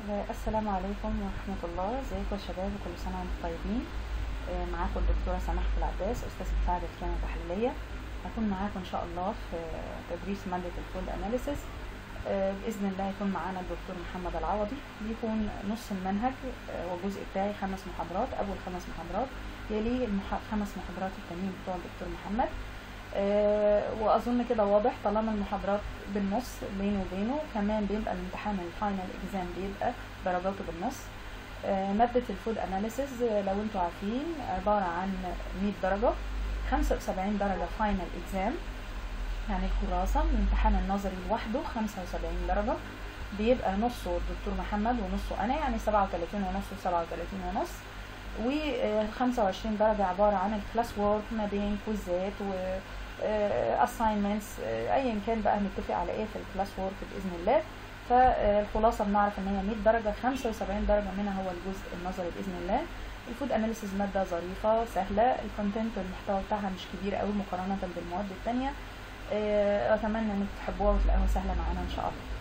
السلام عليكم ورحمة الله ازيكم يا شباب وكل سنة وانتم طيبين آه، معاكم الدكتورة سماح العباس أستاذ مساعدة كيمياء تحليلية هكون معاكم إن شاء الله في تدريس مادة الفود أناليسيس بإذن الله يكون معانا الدكتور محمد العوضي بيكون نص المنهج آه، والجزء بتاعي خمس محاضرات أول خمس محاضرات يليه المح- خمس محاضرات التانيين بتوع الدكتور محمد آه، واظن كده واضح طالما المحاضرات بالنص بينه وبينه كمان بيبقى الامتحان الفاينل اكزام بيبقى درجاته بالنص آه، مادة الفود اناليسيز لو انتوا عارفين عبارة عن 100 درجة 75 درجة فاينل اكزام يعني الكراسة الامتحان النظري لوحده 75 درجة بيبقى نصه الدكتور محمد ونصه انا يعني 37 ونص و 37 ونص و 25 درجة عبارة عن الكلاس وورك ما بين كويزات و assignments آه، ايا كان بقى هنتفق على ايه في الكلاس وورك باذن الله فالخلاصه بنعرف ان هي 100 درجه 75 درجه منها هو الجزء النظري باذن الله الفود اناليسيز ماده ظريفه سهله الكونتنت والمحتوى بتاعها مش كبير قوي مقارنه بالمواد التانية آه، اتمنى انك تحبوها وتلاقوها سهله معانا ان شاء الله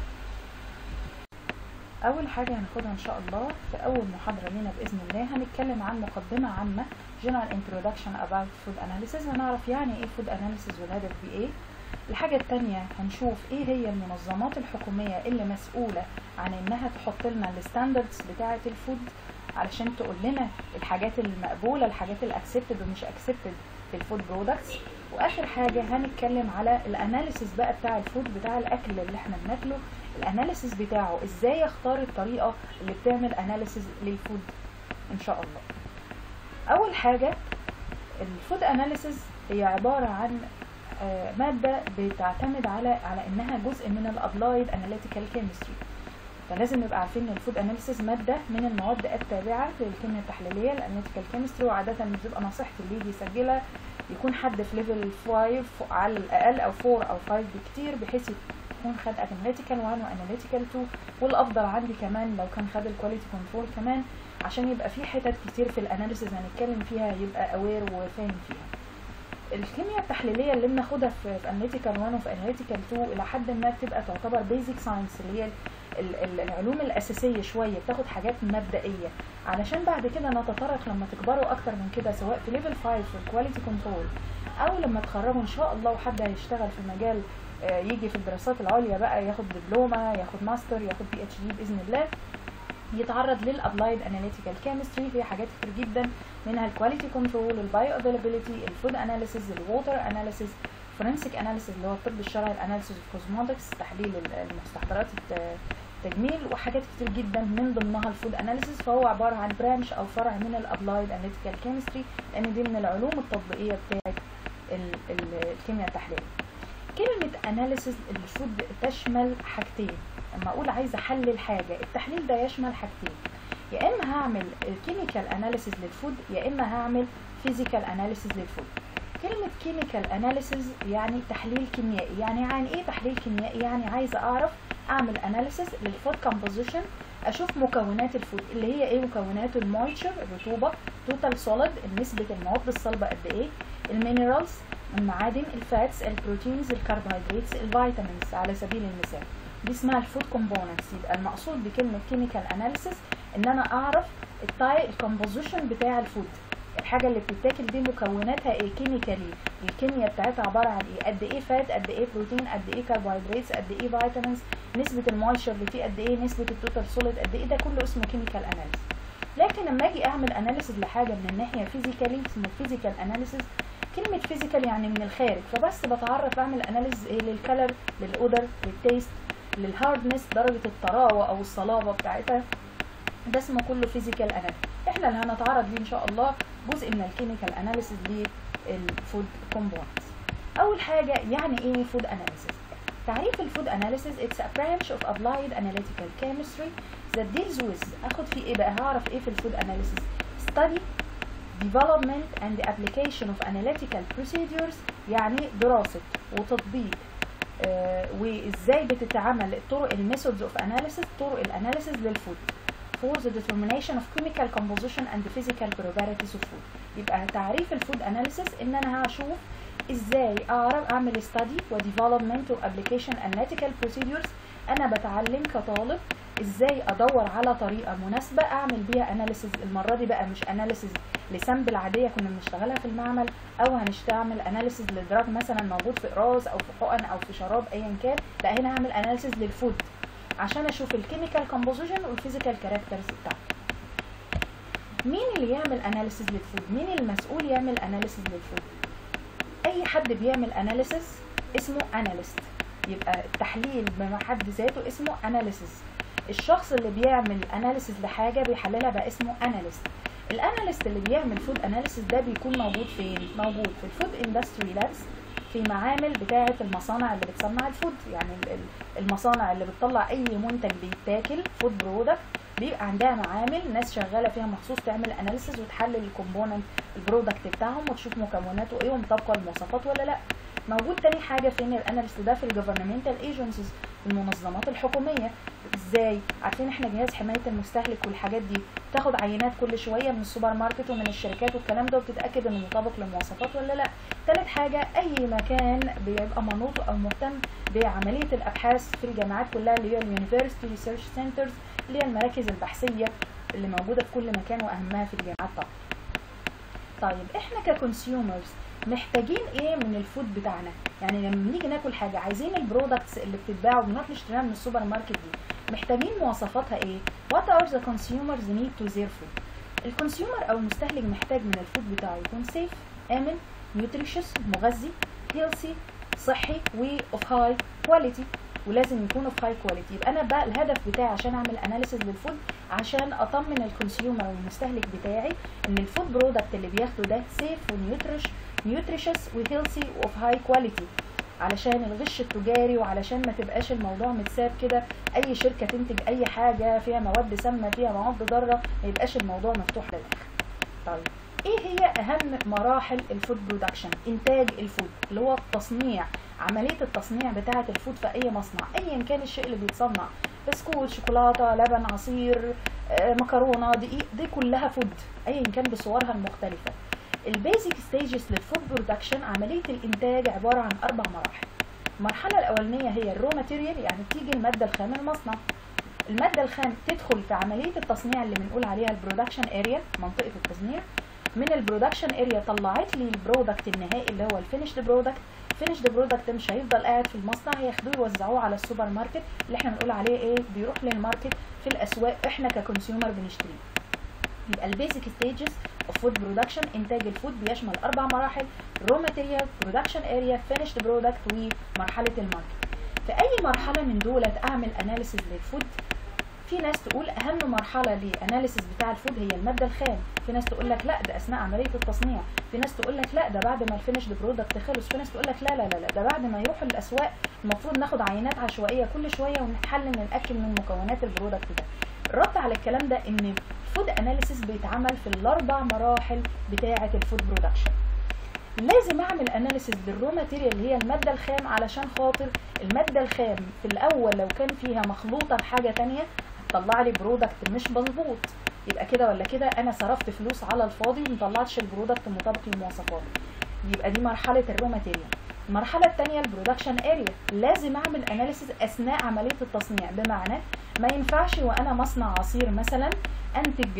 اول حاجه هناخدها ان شاء الله في اول محاضره لينا باذن الله هنتكلم عن مقدمه عامه general introduction about food analysis هنعرف يعني ايه food analysis والهدف بيه ايه الحاجة التانية هنشوف ايه هي المنظمات الحكومية اللي مسؤولة عن انها تحط لنا الستاندردز بتاعة الفود علشان تقول لنا الحاجات المقبولة الحاجات الاكسبتد ومش اكسبتد في الفود برودكتس واخر حاجة هنتكلم على الاناليسيس بقى بتاع الفود بتاع الاكل اللي احنا بناكله الاناليسيس بتاعه ازاي اختار الطريقة اللي بتعمل اناليسيس للفود ان شاء الله اول حاجة الفود اناليسيس هي عبارة عن آه، مادة بتعتمد على على انها جزء من الابلايد اناليتيكال كيمستري فلازم نبقى عارفين ان الفود اناليسيس مادة من المواد التابعة للكيمياء التحليلية الاناليتيكال كيمستري وعادة بتبقى نصيحتي اللي يجي يسجلها يكون حد في ليفل 5 على الاقل او 4 او 5 بكتير بحيث يكون خد اناليتيكال 1 واناليتيكال 2 والافضل عندي كمان لو كان خد الكواليتي كنترول كمان عشان يبقى في حتت كتير في الاناليسيس هنتكلم فيها يبقى اوير وفاهم فيها الكيمياء التحليليه اللي بناخدها في في اناليتيكال 1 وفي اناليتيكال 2 الى حد ما بتبقى تعتبر بيزك ساينس اللي هي ال- ال- العلوم الاساسيه شويه بتاخد حاجات مبدئيه علشان بعد كده نتطرق لما تكبروا اكتر من كده سواء في ليفل 5 في الكواليتي كنترول او لما تخرجوا ان شاء الله وحد هيشتغل في مجال آه، يجي في الدراسات العليا بقى ياخد دبلومه ياخد ماستر ياخد بي اتش دي باذن الله يتعرض للابلايد اناليتيكال كيمستري في حاجات كتير جدا منها الكواليتي كنترول البايو افيلابيلتي الفود اناليسيز الووتر اناليسيز فرنسيك اناليسيز اللي هو الطب الشرعي الاناليسيز اوف كوزموتكس تحليل ال- المستحضرات الت- التجميل وحاجات كتير جدا من ضمنها الفود اناليسيز فهو عباره عن برانش او فرع من الابلايد اناليتيكال كيمستري لان دي من العلوم التطبيقيه بتاعت ال- ال- الكيمياء التحليليه كلمة اناليسيز الفود تشمل حاجتين لما اقول عايزه احلل حاجه التحليل ده يشمل حاجتين يا اما هعمل كيميكال اناليسيز للفود يا اما هعمل فيزيكال اناليسيز للفود كلمة كيميكال اناليسيز يعني تحليل كيميائي يعني يعني ايه تحليل كيميائي يعني عايزة اعرف اعمل اناليسيز للفود كومبوزيشن اشوف مكونات الفود اللي هي ايه مكوناته المويتشر الرطوبة توتال سوليد نسبة المواد الصلبة قد ايه المينرالز المعادن الفاتس البروتينز الكربوهيدراتس الفيتامينز على سبيل المثال دي اسمها الفود كومبوننتس يبقى المقصود بكلمه كيميكال اناليسيس ان انا اعرف التاي الكومبوزيشن بتاع الفود الحاجه اللي بتتاكل دي مكوناتها ايه كيميكالي الكيمياء بتاعتها عباره عن ايه قد ايه فات قد ايه بروتين قد ايه كربوهيدراتس قد ايه فيتامينز نسبه المويشر اللي فيه قد ايه نسبه التوتال سوليد قد ايه ده كله اسمه كيميكال اناليسيس لكن لما اجي اعمل اناليسيس لحاجه من الناحيه فيزيكالي اسمه فيزيكال اناليسيس كلمة فيزيكال يعني من الخارج فبس بتعرف اعمل اناليز ايه للكلر للاودر للتيست للهاردنس درجة الطراوة او الصلابة بتاعتها ده اسمه كله فيزيكال اناليز احنا اللي هنتعرض ليه ان شاء الله جزء من الكيميكال اناليسيس للفود كومبوننتس اول حاجة يعني ايه فود اناليسيس تعريف الفود اناليسيس it's a branch of applied analytical chemistry that deals with اخد فيه ايه بقى هعرف ايه في الفود اناليسيس study development and the application of analytical procedures يعني دراسة وتطبيق آه، وازاي بتتعمل طرق الميثودز اوف اناليسيس طرق الاناليسيس للفود for the determination of chemical composition and physical properties of food يبقى تعريف الفود اناليسيس ان انا هشوف ازاي اعرف اعمل study و development و application analytical procedures انا بتعلم كطالب ازاي ادور على طريقه مناسبه اعمل بيها اناليسز المره دي بقى مش اناليسز لسامبل عاديه كنا بنشتغلها في المعمل او هنشتغل اناليسز لدراج مثلا موجود في اقراص او في حقن او في شراب ايا كان لا هنا هعمل اناليسز للفود عشان اشوف الكيميكال كومبوزيشن والفيزيكال كاركترز بتاعته مين اللي يعمل اناليسز للفود مين المسؤول يعمل اناليسز للفود اي حد بيعمل اناليسز اسمه اناليست يبقى التحليل بحد ذاته اسمه اناليسز الشخص اللي بيعمل اناليسز لحاجه بيحللها بقى اسمه اناليست الاناليست اللي بيعمل فود اناليسز ده بيكون موجود فين موجود في الفود اندستري لابس في معامل بتاعه المصانع اللي بتصنع الفود يعني المصانع اللي بتطلع اي منتج بيتاكل فود برودكت بيبقى عندها معامل ناس شغاله فيها مخصوص تعمل اناليسز وتحلل الكومبوننت البرودكت بتاعهم وتشوف مكوناته ايه ومطابقه المواصفات ولا لا موجود تاني حاجه فين الاناليست ده في الجفرنمنتال ايجنسيز المنظمات الحكوميه ازاي عارفين احنا جهاز حمايه المستهلك والحاجات دي تاخد عينات كل شويه من السوبر ماركت ومن الشركات والكلام ده وبتتاكد انه مطابق للمواصفات ولا لا ثالث حاجه اي مكان بيبقى منوط او مهتم بعمليه الابحاث في الجامعات كلها اللي هي اليونيفرستي ريسيرش سنترز اللي هي المراكز البحثيه اللي موجوده في كل مكان واهمها في الجامعات طبعا طيب احنا ككونسيومرز محتاجين ايه من الفود بتاعنا يعني لما نيجي ناكل حاجه عايزين البرودكتس اللي بتتباع وبنروح نشتريها من السوبر ماركت دي محتاجين مواصفاتها ايه what are the consumers need to their food الكونسيومر او المستهلك محتاج من الفود بتاعه يكون سيف امن نيوتريشس مغذي هيلثي صحي وأوف هاي كواليتي ولازم يكون اوف هاي كواليتي يبقى انا بقى الهدف بتاعي عشان اعمل اناليسيز للفود عشان اطمن الكونسيومر والمستهلك بتاعي ان الفود برودكت اللي بياخده ده سيف ونيوتريش نيوتريشس وهيلثي واوف هاي كواليتي علشان الغش التجاري وعلشان ما تبقاش الموضوع متساب كده اي شركه تنتج اي حاجه فيها مواد سامه فيها مواد ضاره ما يبقاش الموضوع مفتوح للاخر طيب ايه هي اهم مراحل الفود برودكشن انتاج الفود اللي هو التصنيع عمليه التصنيع بتاعه الفود في اي مصنع ايا كان الشيء اللي بيتصنع بسكوت شوكولاته لبن عصير مكرونه دقيق دي كلها فود ايا كان بصورها المختلفه البيزك ستيجز للفود برودكشن عمليه الانتاج عباره عن اربع مراحل المرحله الاولانيه هي الرو ماتيريال يعني تيجي الماده الخام المصنع الماده الخام تدخل في عمليه التصنيع اللي بنقول عليها البرودكشن اريا منطقه التصنيع من البرودكشن اريا طلعت لي البرودكت النهائي اللي هو الفينيشد برودكت الفينيشد برودكت مش هيفضل قاعد في المصنع هياخدوه يوزعوه على السوبر ماركت اللي احنا بنقول عليه ايه بيروح للماركت في الاسواق احنا ككونسيومر بنشتريه يبقى البيزك ستيجز اوف فود برودكشن انتاج الفود بيشمل اربع مراحل رو ماتيريال برودكشن اريا فينيشد برودكت ومرحله الماركت في اي مرحله من دولت اعمل اناليسيز للفود في ناس تقول اهم مرحله للاناليسيس بتاع الفود هي الماده الخام في ناس تقول لك لا ده اثناء عمليه التصنيع في ناس تقول لك لا ده بعد ما الفينيشد برودكت خلص في ناس تقول لك لا لا لا لا ده بعد ما يروح الاسواق المفروض ناخد عينات عشوائيه كل شويه ونحلل نتاكد من مكونات البرودكت ده الرد على الكلام ده ان الفود اناليسيس بيتعمل في الاربع مراحل بتاعه الفود برودكشن لازم اعمل اناليسيس للرو ماتيريال اللي هي الماده الخام علشان خاطر الماده الخام في الاول لو كان فيها مخلوطه بحاجه تانية هتطلع لي برودكت مش مظبوط يبقى كده ولا كده انا صرفت فلوس على الفاضي ومطلعتش البرودكت مطابق للمواصفات يبقى دي مرحله الرو ماتيريال المرحلة الثانية البرودكشن اريا لازم اعمل اناليسيس اثناء عملية التصنيع بمعنى ما ينفعش وانا مصنع عصير مثلا انتج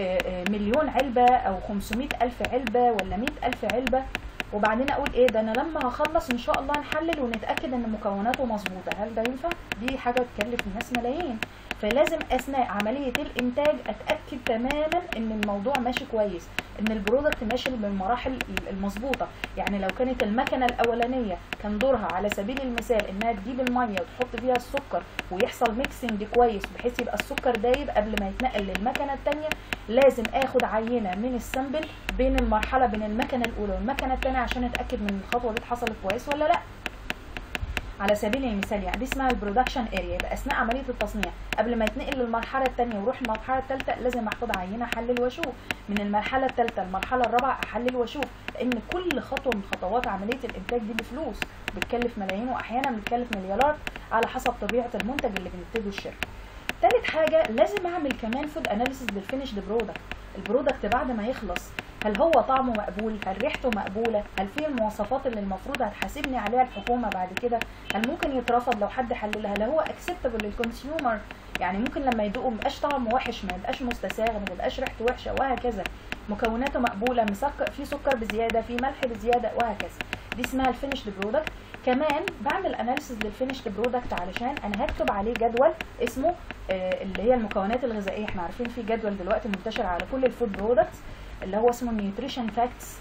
مليون علبة او 500 الف علبة ولا 100 الف علبة وبعدين اقول ايه ده انا لما هخلص ان شاء الله نحلل ونتاكد ان مكوناته مظبوطه هل ده ينفع دي حاجه تكلف الناس ملايين فلازم اثناء عمليه الانتاج اتاكد تماما ان الموضوع ماشي كويس ان البرودكت ماشي بالمراحل المظبوطه يعني لو كانت المكنه الاولانيه كان دورها على سبيل المثال انها تجيب الميه وتحط فيها السكر ويحصل ميكسنج كويس بحيث يبقى السكر دايب قبل ما يتنقل للمكنه الثانيه لازم اخد عينه من السامبل بين المرحله بين المكنه الاولى والمكنه الثانيه عشان اتاكد من الخطوه دي حصلت كويس ولا لا على سبيل المثال يعني دي اسمها البرودكشن اريا يبقى اثناء عمليه التصنيع قبل ما يتنقل للمرحله الثانيه ويروح المرحله الثالثه لازم اخد عينه احلل واشوف من المرحله الثالثه للمرحله الرابعه احلل واشوف لان كل خطوه من خطوات عمليه الانتاج دي بفلوس بتكلف ملايين واحيانا بتكلف مليارات على حسب طبيعه المنتج اللي بننتجه الشركه ثالث حاجه لازم اعمل كمان فود اناليسيس للفينيشد برودكت البرودكت بعد ما يخلص هل هو طعمه مقبول هل ريحته مقبوله هل فيه المواصفات اللي المفروض هتحاسبني عليها الحكومه بعد كده هل ممكن يترفض لو حد حللها هل هو اكسبتبل للكونسيومر يعني ممكن لما يدوقه ميبقاش طعمه وحش ما يبقاش مستساغ ما يبقاش ريحته وحشه وهكذا مكوناته مقبوله مسكر في سكر بزياده في ملح بزياده وهكذا دي اسمها الفينيشد برودكت كمان بعمل اناليسيز للفينيشد برودكت علشان انا هكتب عليه جدول اسمه آه، اللي هي المكونات الغذائيه احنا عارفين في جدول دلوقتي منتشر على كل الفود برودكتس اللي هو اسمه نيوتريشن فاكتس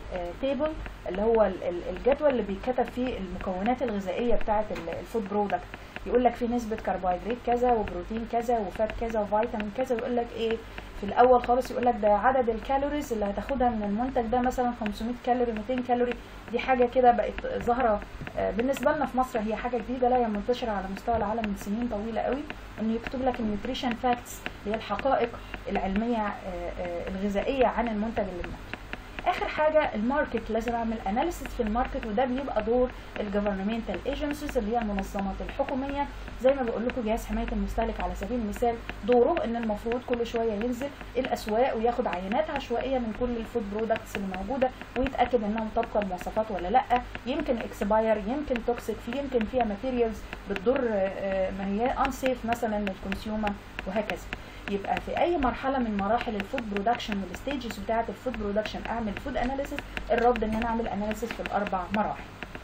تيبل اللي هو ال- ال- الجدول اللي بيتكتب فيه المكونات الغذائيه بتاعه الفود برودكت يقول لك في نسبه كربوهيدرات كذا وبروتين كذا وفات كذا وفيتامين كذا ويقول لك ايه في الاول خالص يقول لك ده عدد الكالوريز اللي هتاخدها من المنتج ده مثلا 500 كالوري 200 كالوري دي حاجه كده بقت ظاهره آه، بالنسبه لنا في مصر هي حاجه جديده لا هي منتشره على مستوى العالم من سنين طويله قوي انه يكتب لك النيوتريشن فاكتس اللي هي الحقائق العلميه آه، آه، الغذائيه عن المنتج اللي بناخده اخر حاجه الماركت لازم اعمل اناليسيس في الماركت وده بيبقى دور الجفرنمنتال ايجنسيز اللي هي المنظمات الحكوميه زي ما بقول لكم جهاز حمايه المستهلك على سبيل المثال دوره ان المفروض كل شويه ينزل الاسواق وياخد عينات عشوائيه من كل الفود برودكتس اللي موجوده ويتاكد انها مطابقه المواصفات ولا لا يمكن اكسباير يمكن توكسيك في يمكن فيها ماتيريالز بتضر آه، ما هي انسيف مثلا للكونسيومر وهكذا يبقى في اي مرحله من مراحل الفود برودكشن والستيجز بتاعه الفود برودكشن اعمل فود اناليسيس الرد ان انا اعمل اناليسيس في الاربع مراحل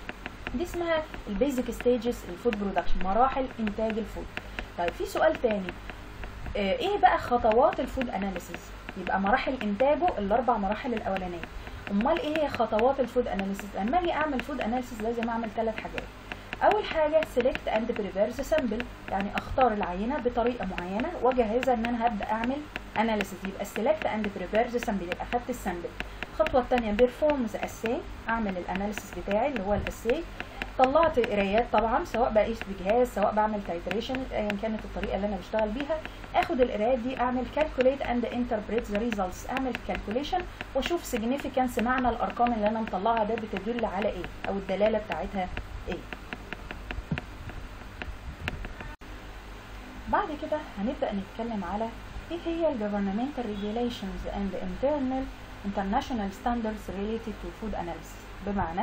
دي اسمها البيزك ستيجز الفود برودكشن مراحل انتاج الفود طيب في سؤال تاني آه، ايه بقى خطوات الفود اناليسيس يبقى مراحل انتاجه الاربع مراحل الاولانيه امال ايه هي خطوات الفود اناليسيس لما اجي اعمل فود اناليسيس لازم اعمل ثلاث حاجات اول حاجه سيلكت اند بريبير ذا سامبل يعني اختار العينه بطريقه معينه واجهزها ان انا هبدا اعمل اناليسيس يبقى سيلكت اند بريبير ذا سامبل يبقى خدت السامبل الخطوه الثانيه بيرفورم ذا اساي اعمل الاناليسيس بتاعي اللي هو الاساي طلعت قرايات طبعا سواء بقيس بجهاز سواء بعمل تايتريشن ايا كانت الطريقه اللي انا بشتغل بيها اخد القرايات دي اعمل كالكوليت اند انتربريت ذا ريزلتس اعمل كالكوليشن واشوف سيجنيفيكانس معنى الارقام اللي انا مطلعها ده بتدل على ايه او الدلاله بتاعتها ايه بعد كده هنبدأ نتكلم على ايه هي ال governmental regulations and internal international standards related to food analysis بمعنى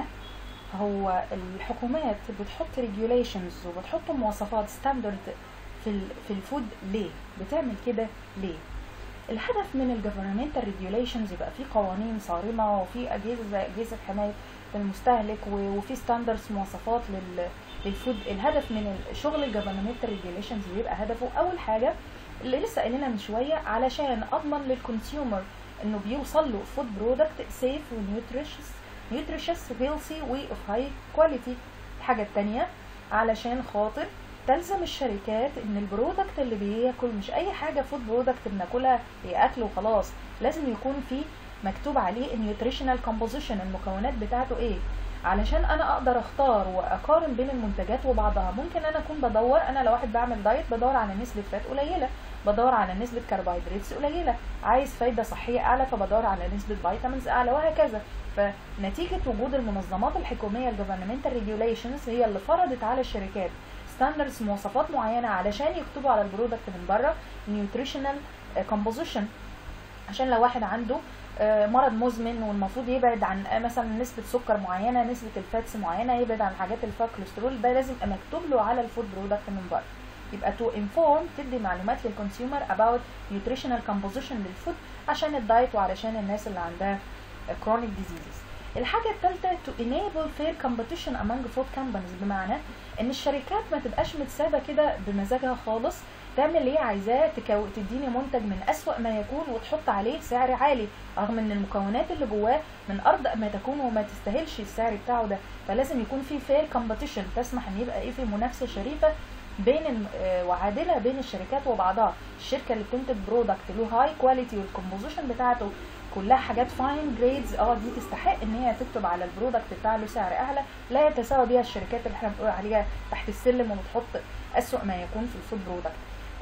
هو الحكومات بتحط regulations وبتحط مواصفات standard في ال في الفود ليه بتعمل كده ليه الهدف من ال governmental regulations يبقى في قوانين صارمة وفي أجهزة زي أجهزة حماية المستهلك و- وفي ستاندردز مواصفات لل للفود الهدف من شغل الجفرنمنتال ريجوليشنز بيبقى هدفه اول حاجه اللي لسه قايلينها من شويه علشان اضمن للكونسيومر انه بيوصل له فود برودكت سيف ونيوتريشس نيوتريشس هيلثي واي اوف هاي كواليتي الحاجه الثانيه علشان خاطر تلزم الشركات ان البرودكت اللي بياكل مش اي حاجه فود برودكت بناكلها هي اكل وخلاص لازم يكون في مكتوب عليه النيوتريشنال كومبوزيشن المكونات بتاعته ايه علشان انا اقدر اختار واقارن بين المنتجات وبعضها ممكن انا اكون بدور انا لو واحد بعمل دايت بدور على نسبه فات قليله بدور على نسبه كربوهيدرات قليله عايز فايده صحيه اعلى فبدور على نسبه فيتامينز اعلى وهكذا فنتيجه وجود المنظمات الحكوميه الجفرنمنتال ريجوليشنز هي اللي فرضت على الشركات ستاندردز مواصفات معينه علشان يكتبوا على البرودكت من بره نيوتريشنال كومبوزيشن عشان لو واحد عنده آه، مرض مزمن والمفروض يبعد عن آه، مثلا نسبة سكر معينة نسبة الفاتس معينة يبعد عن حاجات اللي فيها كوليسترول ده لازم يبقى مكتوب له على الفود برودكت من بره يبقى تو انفورم تدي معلومات للكونسيومر about nutritional composition للفود عشان الدايت وعلشان الناس اللي عندها chronic diseases الحاجة الثالثة to enable fair competition among food companies بمعنى ان الشركات ما تبقاش متسابة كده بمزاجها خالص تعمل اللي هي عايزاه تكو... تديني منتج من أسوأ ما يكون وتحط عليه سعر عالي رغم ان المكونات اللي جواه من ارض ما تكون وما تستاهلش السعر بتاعه ده فلازم يكون في فير كومبيتيشن تسمح ان يبقى ايه في منافسه شريفه بين الم- آه، وعادله بين الشركات وبعضها الشركه اللي بتنتج برودكت له هاي كواليتي والكومبوزيشن بتاعته كلها حاجات فاين جريدز اه دي تستحق ان هي تكتب على البرودكت بتاعه له سعر اعلى لا يتساوى بيها الشركات اللي احنا بنقول عليها تحت السلم وبتحط اسوأ ما يكون في الفود برودكت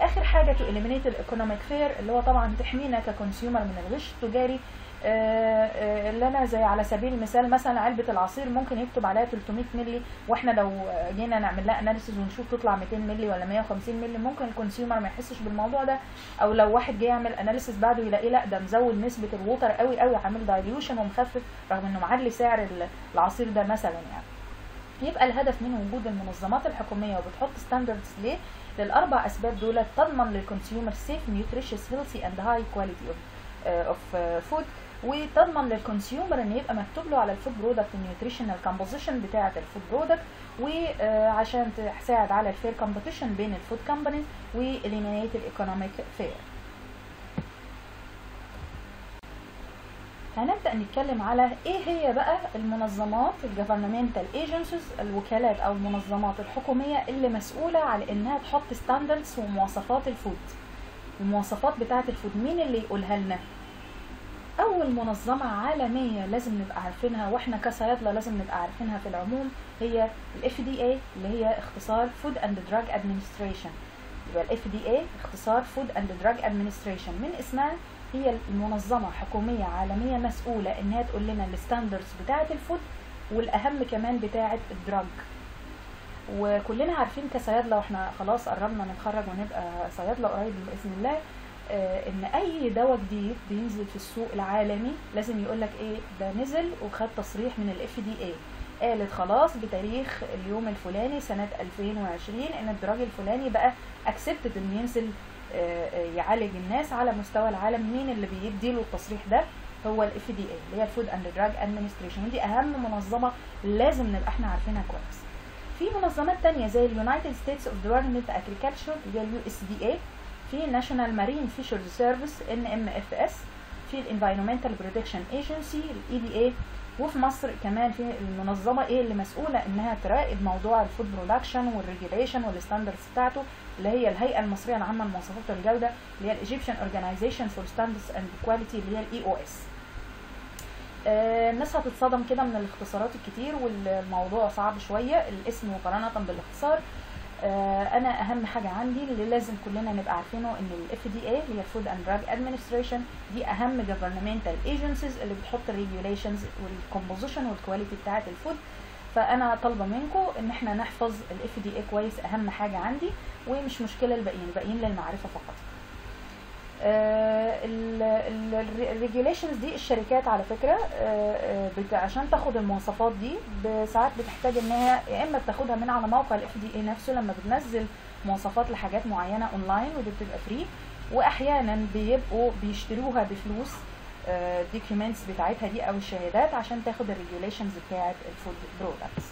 اخر حاجه تو eliminate الايكونوميك فير اللي هو طبعا تحمينا ككونسيومر من الغش التجاري آه، آه، اللي انا زي على سبيل المثال مثلا علبه العصير ممكن يكتب عليها 300 مللي واحنا لو جينا نعمل لها اناليسيز ونشوف تطلع 200 مللي ولا 150 مللي ممكن الكونسيومر ما يحسش بالموضوع ده او لو واحد جه يعمل اناليسيز بعده يلاقيه لا ده مزود نسبه الووتر قوي قوي عامل دايليوشن ومخفف رغم انه معلي سعر ال- العصير ده مثلا يعني يبقى الهدف من وجود المنظمات الحكوميه وبتحط ستاندردز ليه للاربع اسباب دول تضمن للكونسيومر سيف نيوتريشس هيلثي اند هاي كواليتي اوف اوف فود وتضمن للكونسيومر ان يبقى مكتوب له على الفود برودكت النيوتريشنال كومبوزيشن بتاعه الفود برودكت وعشان تساعد على الفير كومبيتيشن بين الفود كومبانيز واليمينيت الايكونوميك فير هنبدا نتكلم على ايه هي بقى المنظمات الجفرنمنتال ايجنسيز الوكالات او المنظمات الحكوميه اللي مسؤوله على انها تحط ستاندردز ومواصفات الفود المواصفات بتاعه الفود مين اللي يقولها لنا اول منظمه عالميه لازم نبقى عارفينها واحنا كصيادله لازم نبقى عارفينها في العموم هي الاف دي اي اللي هي اختصار فود اند دراج ادمنستريشن يبقى الاف دي اي اختصار فود اند دراج ادمنستريشن من اسمها هي المنظمه حكوميه عالميه مسؤوله انها تقول لنا الستاندردز بتاعه الفود والاهم كمان بتاعه الدراج وكلنا عارفين كصيادله واحنا خلاص قربنا نتخرج ونبقى صيادله قريب باذن الله آه، ان اي دواء جديد بينزل في السوق العالمي لازم يقول لك ايه ده نزل وخد تصريح من الاف دي اي قالت خلاص بتاريخ اليوم الفلاني سنة 2020 ان الدراج الفلاني بقى اكسبتد انه ينزل آه، آه، يعالج الناس على مستوى العالم مين اللي بيديله التصريح ده هو الاف دي اي اللي هي الفود اند دراج ادمنستريشن ودي اهم منظمه لازم نبقى احنا عارفينها كويس في منظمات تانية زي اليونايتد ستيتس اوف ديبارتمنت اجريكلتشر اللي هي اليو اس دي اي في ناشونال مارين فيشرز سيرفيس ان ام اف اس في الانفايرمنتال بروتكشن ايجنسي الاي بي اي وفي مصر كمان في المنظمه ايه اللي مسؤوله انها تراقب موضوع الفود برودكشن والريجوليشن والستاندردز بتاعته اللي هي الهيئه المصريه العامه لمواصفات الجوده اللي هي الايجيبشن اورجانيزيشن فور ستاندردز اند كواليتي اللي هي الاي او اس الناس هتتصدم كده من الاختصارات الكتير والموضوع صعب شويه الاسم مقارنه بالاختصار آه، انا اهم حاجه عندي اللي لازم كلنا نبقى عارفينه ان الاف دي اي اللي هي الفود اند دراج ادمنستريشن دي اهم جفرنمنتال ايجنسيز اللي بتحط الريجوليشنز والكومبوزيشن والكواليتي بتاعه الفود فانا طالبه منكم ان احنا نحفظ الاف دي اي كويس اهم حاجه عندي ومش مشكله الباقيين الباقيين للمعرفه فقط الريجوليشنز دي الشركات على فكره آه، آه، بت- عشان تاخد المواصفات دي ب- ساعات بتحتاج انها يا اما بتاخدها من على موقع الاف دي اي نفسه لما بتنزل مواصفات لحاجات معينه اونلاين ودي بتبقى فري واحيانا بيبقوا بيشتروها بفلوس الدوكيومنتس بتاعتها دي او الشهادات عشان تاخد الريجوليشنز بتاعت الفود برودكتس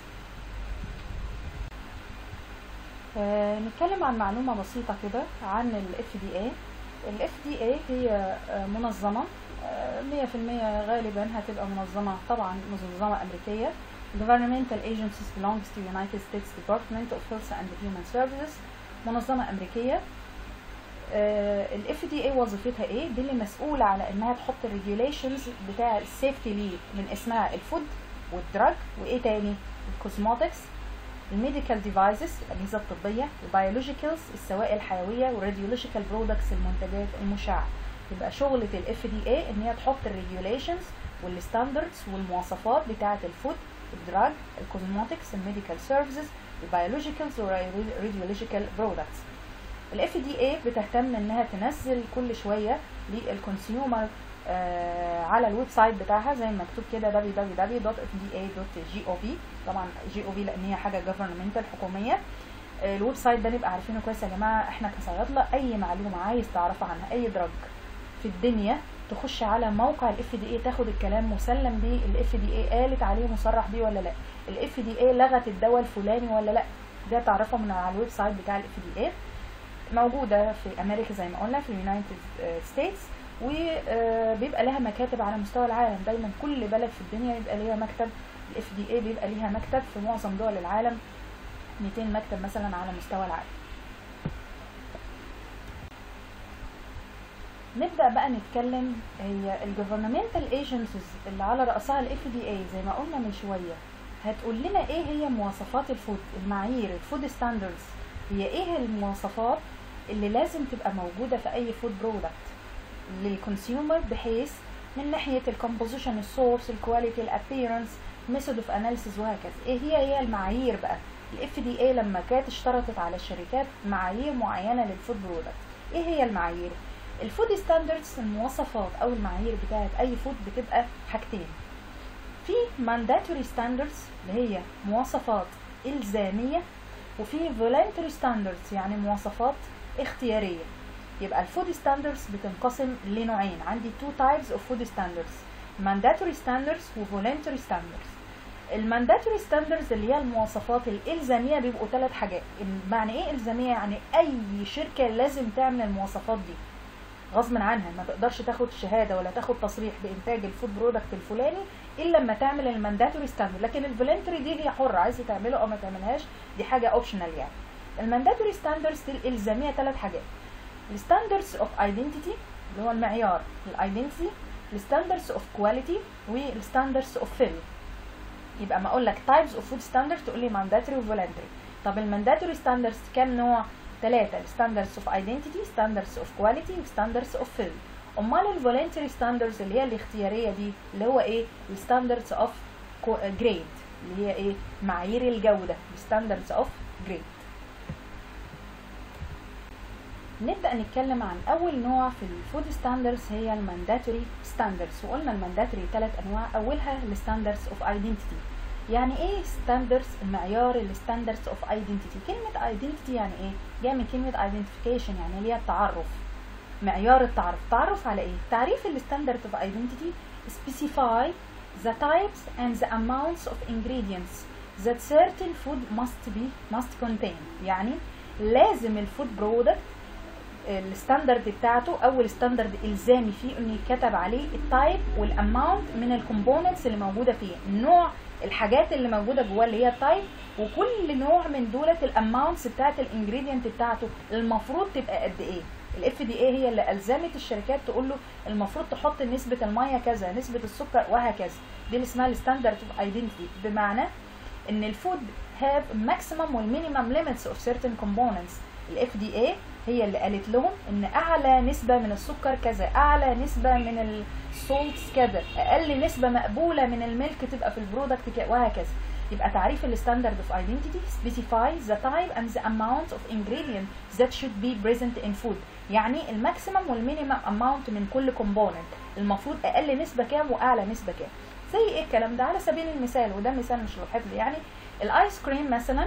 نتكلم عن معلومه بسيطه كده عن الاف دي اي الاف دي اي هي آه، منظمه آه، 100% غالبا هتبقى منظمه طبعا منظمه امريكيه governmental agencies belongs to United States Department of Health and Human Services منظمه امريكيه الاف دي اي وظيفتها ايه دي اللي مسؤوله على انها تحط الريجوليشنز بتاع السيفتي ليه من اسمها الفود والدراج وايه تاني الكوزموتكس الميديكال ديفايسز الاجهزه الطبيه البيولوجيكالز السوائل الحيويه والراديولوجيكال برودكتس المنتجات المشعه يبقى شغله الاف دي اي ان هي تحط الريجوليشنز والستاندردز والمواصفات بتاعه الفود الدراج الكوزموتكس الميديكال سيرفيسز البيولوجيكالز والراديولوجيكال برودكتس الاف دي اي بتهتم انها تنزل كل شويه للكونسيومر آه على الويب سايت بتاعها زي ما مكتوب كده www.fda.gov طبعا جي او في لان هي حاجه جفرنمنتال حكوميه آه الويب سايت ده نبقى عارفينه كويس يا جماعه احنا كصيادله اي معلومه عايز تعرفها عنها اي دراج في الدنيا تخش على موقع الاف دي اي تاخد الكلام مسلم بيه الاف دي اي قالت عليه مصرح بيه ولا لا الاف دي اي لغت الدواء الفلاني ولا لا ده تعرفه من على الويب سايت بتاع الاف دي اي موجوده في امريكا زي ما قلنا في اليونايتد ستيتس وبيبقى لها مكاتب على مستوى العالم دايما كل بلد في الدنيا يبقى ليها مكتب الاف دي اي بيبقى ليها مكتب في معظم دول العالم 200 مكتب مثلا على مستوى العالم نبدا بقى نتكلم هي الجفرنمنتال ايجنسيز اللي على راسها الاف دي اي زي ما قلنا من شويه هتقول لنا ايه هي مواصفات الفود المعايير الفود ستاندردز هي ايه المواصفات اللي لازم تبقى موجوده في اي فود برودكت للكونسيومر بحيث من ناحيه الكومبوزيشن السورس الكواليتي الابييرنس ميثود اوف اناليسيز وهكذا ايه هي هي المعايير بقى الاف دي اي لما كانت اشترطت على الشركات معايير معينه للفود برودكت ايه هي المعايير الفود ستاندردز المواصفات او المعايير بتاعه اي فود بتبقى حاجتين في mandatory standards اللي هي مواصفات الزاميه وفي voluntary standards يعني مواصفات اختياريه يبقى الفود ستاندردز بتنقسم لنوعين عندي two types of food standards mandatory standards و voluntary standards المانداتوري ستاندرز اللي هي المواصفات الالزاميه بيبقوا ثلاث حاجات معنى ايه الزاميه يعني اي شركه لازم تعمل المواصفات دي غصب عنها ما تقدرش تاخد شهاده ولا تاخد تصريح بانتاج الفود برودكت الفلاني الا لما تعمل المانداتوري ستاندرد لكن الفولنتري دي هي حره عايزه تعمله او ما تعملهاش دي حاجه اوبشنال يعني المانداتوري ستاندردز الالزاميه ثلاث حاجات الستاندردز اوف ايدنتيتي اللي هو المعيار الايدنتيتي الستاندردز اوف كواليتي والستاندردز اوف فيل يبقى ما اقول لك تايبس اوف فود ستاندردز تقول لي مانداتوري وفولنتري طب المانداتوري ستاندردز كام نوع ثلاثة ستاندردز اوف ايدنتيتي ستاندردز اوف كواليتي وستاندردز اوف فيل امال الفولنتري ستاندردز اللي هي الاختياريه دي اللي هو ايه الستاندردز اوف جريد اللي هي ايه معايير الجوده الستاندردز اوف جريد نبدا نتكلم عن اول نوع في الفود ستاندردز هي المانداتوري ستاندردز وقلنا المانداتوري ثلاث انواع اولها الستاندردز اوف ايدنتيتي يعني ايه ستاندردز المعيار الستاندردز اوف ايدنتيتي كلمه ايدنتيتي يعني ايه جايه من كلمه ايدنتيفيكيشن يعني اللي هي التعرف معيار التعرف تعرف على ايه تعريف الستاندرد اوف ايدنتيتي specify the types and the amounts of ingredients that certain food must be must contain يعني لازم الفود برودكت الستاندرد بتاعته او الستاندرد الزامي فيه انه يتكتب عليه التايب والاماونت من الكومبوننتس اللي موجوده فيه نوع الحاجات اللي موجوده جواه اللي هي التايب وكل نوع من دولت الاماونتس بتاعت الانجريدينت بتاعته المفروض تبقى قد ايه الاف دي اي هي اللي الزمت الشركات تقول له المفروض تحط نسبه الميه كذا نسبه السكر وهكذا دي اللي اسمها الستاندرد اوف ايدنتيتي بمعنى ان الفود هاف ماكسيمم والمينيمم ليميتس اوف سيرتن كومبوننتس الاف دي اي هي اللي قالت لهم ان اعلى نسبه من السكر كذا اعلى نسبه من السولتس كذا اقل نسبه مقبوله من الميلك تبقى في البرودكت وهكذا يبقى تعريف الستاندرد اوف ايدنتيتي specifies the type and the amount of ingredient that should be present in food يعني الماكسيمم والمينيمم اماونت من كل كومبوننت المفروض اقل نسبه كام واعلى نسبه كام زي ايه الكلام ده على سبيل المثال وده مثال مش لوحدي يعني الايس كريم مثلا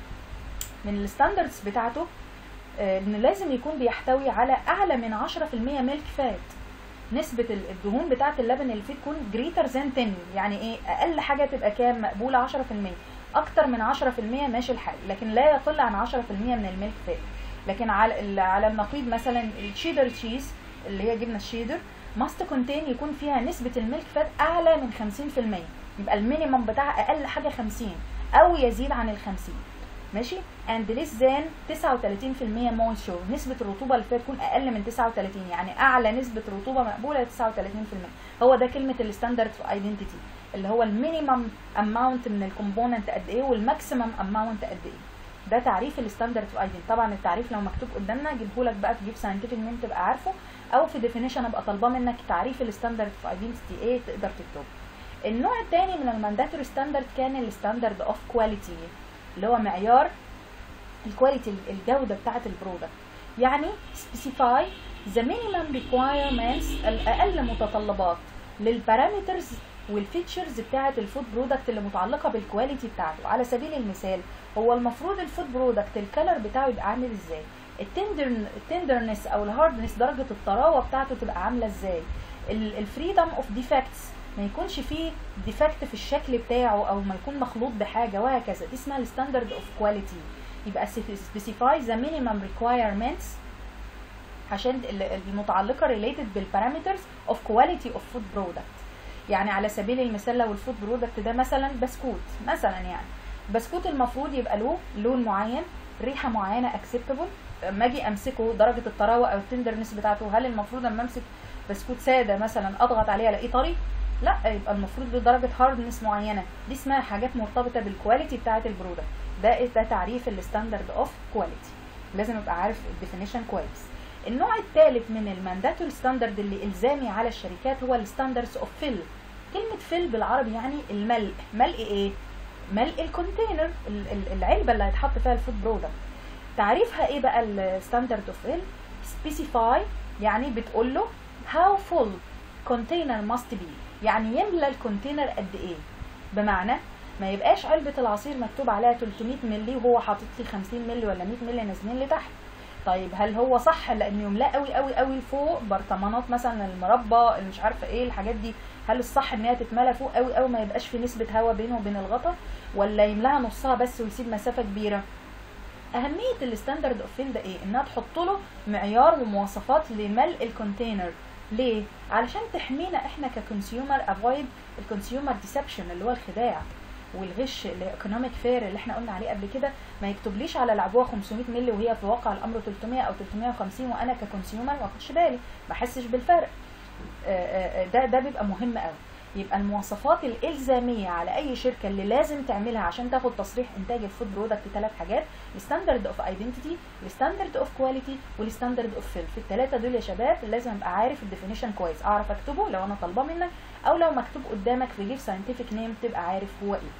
من الستاندردز بتاعته ان لازم يكون بيحتوي على اعلى من 10% ميلك فات نسبة الدهون بتاعة اللبن اللي فيه تكون جريتر ذان 10 يعني ايه اقل حاجة تبقى كام مقبولة 10% اكتر من 10% ماشي الحال لكن لا يقل عن 10% من الميلك فات لكن على على النقيض مثلا الشيدر تشيز اللي هي جبنة الشيدر ماست كونتين يكون فيها نسبة الميلك فات اعلى من 50% يبقى المينيمم بتاعها اقل حاجة 50 او يزيد عن ال 50 ماشي and less than 39% moisture نسبة الرطوبة اللي فيها تكون أقل من 39 يعني أعلى نسبة رطوبة مقبولة 39% هو ده كلمة الستاندرد في ايدنتيتي اللي هو المينيمم اماونت من الكومبوننت قد ايه والماكسيمم اماونت قد ايه ده تعريف الستاندرد في ايدنتيتي طبعا التعريف لو مكتوب قدامنا اجيبه لك بقى تجيب ساينتفك ان انت تبقى عارفه او في ديفينيشن ابقى طالباه منك تعريف الستاندرد في ايدنتيتي ايه تقدر تكتبه النوع الثاني من المانداتوري ستاندرد كان الستاندرد اوف كواليتي اللي هو معيار الكواليتي الجوده بتاعه البرودكت يعني specify the minimum requirements الاقل متطلبات للبارامترز والفيتشرز بتاعه الفود برودكت اللي متعلقه بالكواليتي بتاعته على سبيل المثال هو المفروض الفود برودكت الكلر بتاعه يبقى عامل ازاي التندرنس او الهاردنس درجه الطراوه بتاعته تبقى عامله ازاي الفريدم اوف ديفكتس ما يكونش فيه ديفكت في الشكل بتاعه او ما يكون مخلوط بحاجه وهكذا دي اسمها الستاندرد اوف كواليتي يبقى specify the minimum requirements عشان المتعلقه related بالبارامترز of quality of food product يعني على سبيل المثال لو الفود برودكت ده مثلا بسكوت مثلا يعني بسكوت المفروض يبقى له لون معين ريحه معينه acceptable اما اجي امسكه درجه الطراوه او التندرنس بتاعته هل المفروض اما امسك بسكوت ساده مثلا اضغط عليه الاقيه طري لا يبقى المفروض له درجه هاردنس معينه دي اسمها حاجات مرتبطه بالكواليتي بتاعه البرودكت ده ده تعريف الستاندرد اوف كواليتي لازم ابقى عارف الديفينيشن كويس النوع الثالث من المانداتوري ستاندرد اللي الزامي على الشركات هو الستاندردز اوف فيل كلمه فيل بالعربي يعني الملء ملء ايه ملء الكونتينر ال- ال- العلبه اللي هيتحط فيها الفود برودكت تعريفها ايه بقى الستاندرد اوف فيل سبيسيفاي يعني بتقول له how full container must be يعني يملى الكونتينر قد ايه بمعنى ما يبقاش علبة العصير مكتوب عليها 300 مللي وهو حاطط لي 50 مللي ولا 100 مللي نازلين لتحت طيب هل هو صح لان يملاه قوي قوي قوي لفوق برطمانات مثلا المربى اللي مش عارفه ايه الحاجات دي هل الصح ان هي تتملى فوق قوي قوي ما يبقاش في نسبه هواء بينه وبين الغطا ولا يملاها نصها بس ويسيب مسافه كبيره اهميه الستاندرد اوف فيل ده ايه انها تحط له معيار ومواصفات لملء الكونتينر ليه علشان تحمينا احنا ككونسيومر افويد الكونسيومر ديسبشن اللي هو الخداع والغش الايكونوميك فير اللي احنا قلنا عليه قبل كده ما يكتبليش على العبوه 500 مللي وهي في واقع الامر 300 او 350 وانا ككونسيومر ما اخدش بالي ما احسش بالفرق آه، آه، آه، ده ده بيبقى مهم قوي يبقى المواصفات الالزاميه على اي شركه اللي لازم تعملها عشان تاخد تصريح انتاج الفود برودكت ثلاث حاجات الستاندرد اوف ايدنتيتي الستاندرد اوف كواليتي والستاندرد اوف فيل في الثلاثه دول يا شباب لازم ابقى عارف الديفينيشن كويس اعرف اكتبه لو انا طالباه منك او لو مكتوب قدامك في غير ساينتفك نيم تبقى عارف هو ايه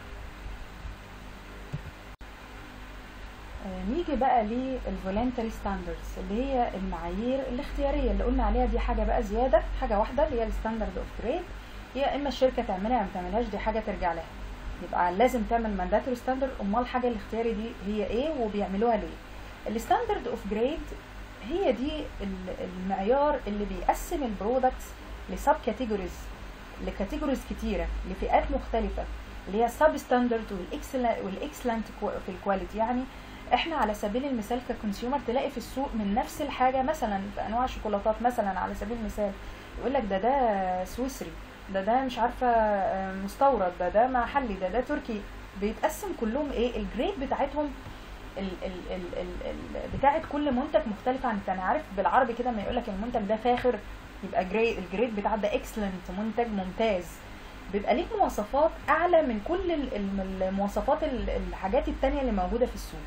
آه، نيجي بقى للفولنتري ستاندردز اللي هي المعايير الاختياريه اللي قلنا عليها دي حاجه بقى زياده حاجه واحده اللي هي الستاندرد اوف جريد هي اما الشركه تعملها يا ما تعملهاش دي حاجه ترجع لها يبقى لازم تعمل مانداتوري ستاندرد امال الحاجه الاختياري دي هي ايه وبيعملوها ليه الستاندرد اوف جريد هي دي ال- المعيار اللي بيقسم البرودكتس لسب كاتيجوريز لكاتيجوريز كتيره لفئات مختلفه اللي هي سب ستاندرد والاكسلنت في الكواليتي يعني احنا على سبيل المثال ككونسيومر تلاقي في السوق من نفس الحاجه مثلا في انواع الشوكولاتات مثلا على سبيل المثال يقول لك ده ده سويسري ده ده مش عارفه آه، مستورد ده ده محلي ده ده تركي بيتقسم كلهم ايه الجريد بتاعتهم ال ال ال ال ال بتاعت كل منتج مختلفه عن التاني عارف بالعربي كده لما يقول لك المنتج ده فاخر يبقى جريد الجريد بتاع ده اكسلنت منتج ممتاز بيبقى ليك مواصفات اعلى من كل ال- ال- المواصفات ال- الحاجات التانية اللي موجوده في السوق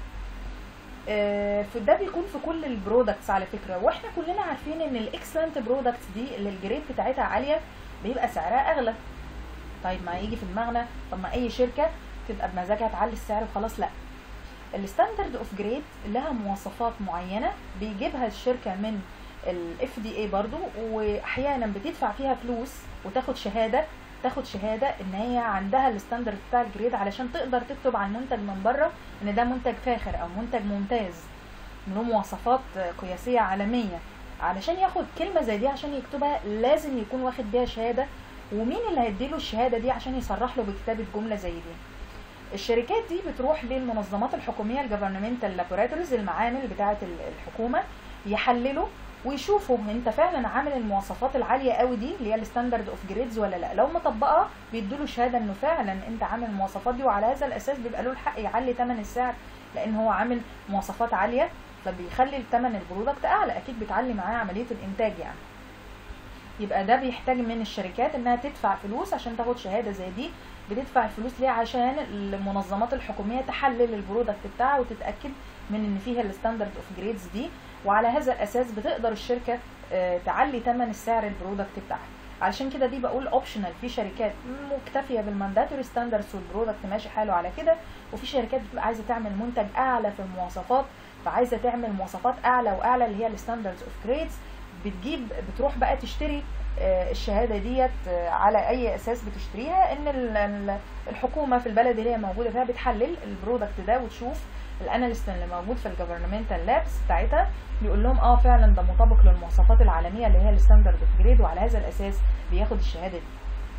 آه، فده بيكون في كل البرودكتس على فكره واحنا كلنا عارفين ان الاكسلنت برودكتس دي اللي الجريد بتاعتها عاليه بيبقى سعرها اغلى طيب ما يجي في دماغنا طب ما اي شركه تبقى بمزاجها تعلي السعر وخلاص لا الستاندرد اوف جريد لها مواصفات معينه بيجيبها الشركه من الاف دي اي برضو واحيانا بتدفع فيها فلوس وتاخد شهاده تاخد شهاده ان هي عندها الستاندرد بتاع الجريد علشان تقدر تكتب عن منتج من بره ان ده منتج فاخر او منتج ممتاز له مواصفات قياسيه عالميه علشان ياخد كلمه زي دي عشان يكتبها لازم يكون واخد بيها شهاده ومين اللي هيديله الشهاده دي عشان يصرح له بكتابه جمله زي دي الشركات دي بتروح للمنظمات الحكوميه الجفرنمنتال لابوراتوريز المعامل بتاعه الحكومه يحللوا ويشوفوا انت فعلا عامل المواصفات العاليه قوي دي اللي هي الستاندرد اوف جريدز ولا لا لو مطبقها بيدوا له شهاده انه فعلا انت عامل المواصفات دي وعلى هذا الاساس بيبقى له الحق يعلي ثمن السعر لان هو عامل مواصفات عاليه فبيخلي الثمن البرودكت اعلى اكيد بتعلي معاه عمليه الانتاج يعني يبقى ده بيحتاج من الشركات انها تدفع فلوس عشان تاخد شهاده زي دي بتدفع الفلوس ليه عشان المنظمات الحكوميه تحلل البرودكت بتاعها وتتاكد من ان فيها الستاندرد اوف جريدز دي وعلى هذا الاساس بتقدر الشركه آه، تعلي ثمن السعر البرودكت بتاعها علشان كده دي بقول اوبشنال في شركات مكتفيه بالمانداتوري ستاندردز والبرودكت ماشي حاله على كده وفي شركات بتبقى عايزه تعمل منتج اعلى في المواصفات فعايزه تعمل مواصفات اعلى واعلى اللي هي الستاندردز اوف جريدز بتجيب بتروح بقى تشتري آه، الشهاده ديت آه، على اي اساس بتشتريها ان ال- ال- الحكومه في البلد اللي هي موجوده فيها بتحلل البرودكت ده وتشوف الاناليست اللي موجود في الجفرنمنتال لابس بتاعتها بيقول لهم اه فعلا ده مطابق للمواصفات العالميه اللي هي الستاندرد اوف جريد وعلى هذا الاساس بياخد الشهاده دي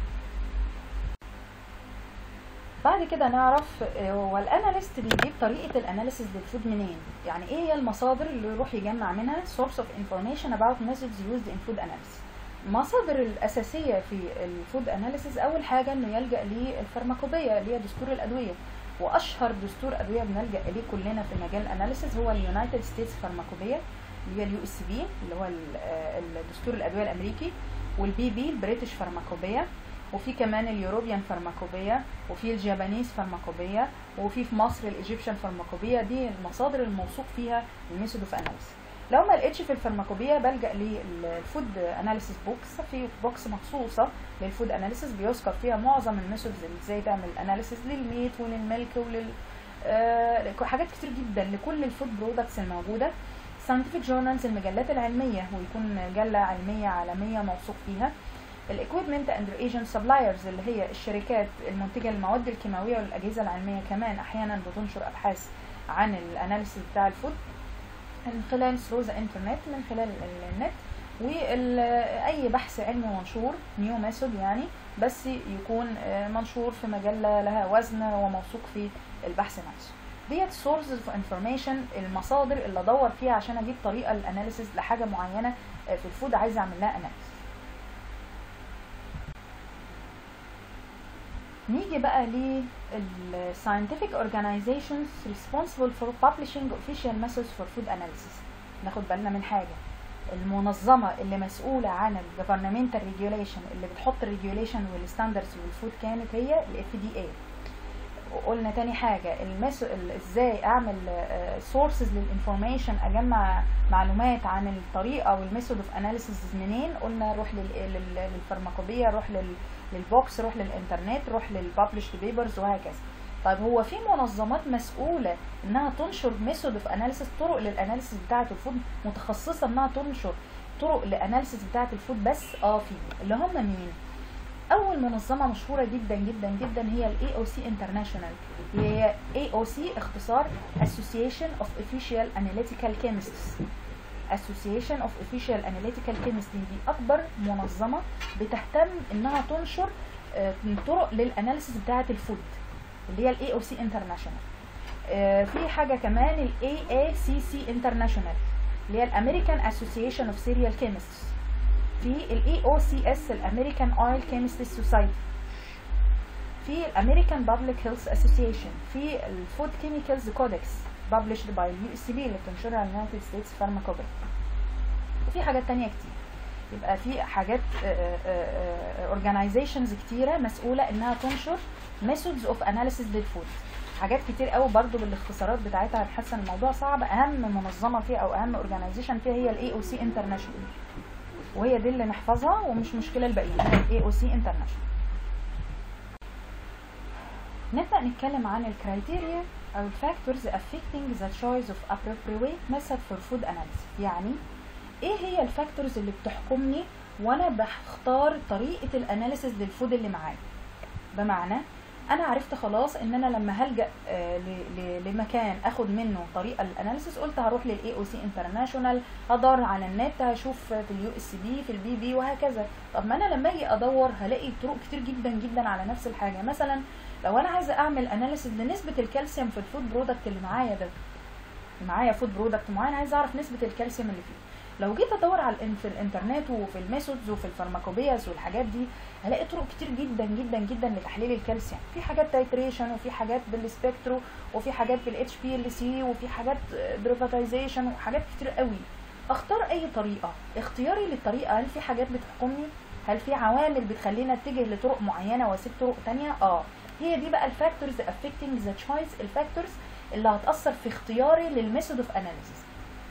بعد كده نعرف آه، هو الاناليست بيجيب طريقه الاناليسيس للفود منين يعني ايه هي المصادر اللي يروح يجمع منها source of information about methods used in food analysis المصادر الاساسيه في الفود اناليسيس اول حاجه انه يلجا للفارماكوبيه اللي هي دستور الادويه واشهر دستور ادويه بنلجا اليه كلنا في مجال الاناليسيس هو اليونايتد ستيتس فارماكوبيه اللي هي اليو اس بي اللي هو ال- آه، الدستور الادويه الامريكي والبي بي البريتش فارماكوبيه وفي كمان اليوروبيان فارماكوبيا وفي الجابانيز فارماكوبيا وفي في مصر الايجيبشن فارماكوبيا دي المصادر الموثوق فيها الميثود اوف اناليسيس لو ما لقيتش في الفارماكوبيا بلجا للفود اناليسيس بوكس في بوكس مخصوصه للفود اناليسيس بيذكر فيها معظم الميثودز اللي ازاي تعمل اناليسيس للميت وللملك ولل آه حاجات كتير جدا لكل الفود برودكتس الموجوده scientific journals المجلات العلميه ويكون مجله علميه عالميه موثوق فيها الاكويبمنت اند ايجنت سبلايرز اللي هي الشركات المنتجه للمواد الكيماويه والاجهزه العلميه كمان احيانا بتنشر ابحاث عن الاناليسيس بتاع الفود من خلال ثرو ذا انترنت من خلال النت واي بحث علمي منشور نيو ميثود يعني بس يكون منشور في مجله لها وزن وموثوق في البحث نفسه ديت سورسز اوف انفورميشن المصادر اللي ادور فيها عشان اجيب طريقه الاناليسيس لحاجه معينه في الفود عايزه اعمل لها اناليسيس نيجي بقى لل scientific organizations responsible for publishing official methods for food analysis ناخد بالنا من حاجة المنظمة اللي مسؤولة عن ال governmental regulation اللي بتحط الريجوليشن والستاندردز والفود كانت هي ال FDA وقلنا تاني حاجة المس... ازاي اعمل سورسز للانفورميشن اجمع معلومات عن الطريقة والميثود اوف اناليسيس منين قلنا روح لل... لل... للفارماكوبية روح لل... للبوكس روح للانترنت روح للببلش بيبرز وهكذا طيب هو في منظمات مسؤوله انها تنشر ميثود اوف اناليسيس طرق للاناليسيس بتاعه الفود متخصصه انها تنشر طرق للاناليسيس بتاعه الفود بس اه في اللي هم مين اول منظمه مشهوره جدا جدا جدا هي الاي او سي انترناشونال هي اي او سي اختصار Association of Official Analytical Chemists Association of Official Analytical Chemistry دي أكبر منظمة بتهتم إنها تنشر طرق للأناليسيس بتاعة الفود اللي هي ال AOC International في حاجة كمان ال AACC International اللي هي الأمريكان Association of Cereal Chemists في ال AOCS الأمريكان Oil Chemists Society في الأمريكان Public Health Association في الفود Chemicals Codex published by USCB اللي بتنشرها اليونايتد ستيتس فارماكوبي وفي حاجات تانية كتير يبقى في حاجات اورجانيزيشنز كتيرة مسؤولة انها تنشر methods of analysis للفود حاجات كتير قوي برضو بالاختصارات بتاعتها هنحس ان الموضوع صعب اهم منظمه فيها او اهم اورجانيزيشن فيها هي الاي او سي انترناشونال وهي دي اللي نحفظها ومش مشكله الباقيين هي الاي او سي انترناشونال نبدا نتكلم عن الكرايتيريا او الفاكتورز affecting the choice of appropriate method for food analysis يعني ايه هي الفاكتورز اللي بتحكمني وانا بختار طريقه الاناليسيس للفود اللي معايا بمعنى انا عرفت خلاص ان انا لما هلجا آه لمكان اخد منه طريقه الاناليسيس قلت هروح للاي او سي انترناشونال هدور على النت هشوف في اليو اس بي في البي بي وهكذا طب ما انا لما اجي ادور هلاقي طرق كتير جدا جدا على نفس الحاجه مثلا لو انا عايزه اعمل اناليسيس لنسبه الكالسيوم في الفود برودكت اللي معايا ده معايا فود برودكت معين عايزه اعرف نسبه الكالسيوم اللي فيه لو جيت ادور على في الانترنت وفي الميثودز وفي الفارماكوبياس والحاجات دي هلاقي طرق كتير جدا جدا جدا لتحليل الكالسيوم في حاجات تايتريشن وفي حاجات بالسبكترو وفي حاجات بالاتش بي ال سي وفي حاجات بريفاتيزيشن وحاجات كتير قوي اختار اي طريقه اختياري للطريقه هل في حاجات بتحكمني هل في عوامل بتخلينا اتجه لطرق معينه واسيب طرق تانية اه هي دي بقى الفاكتورز affecting ذا تشويس الفاكتورز اللي هتاثر في اختياري للميثود اوف اناليسيس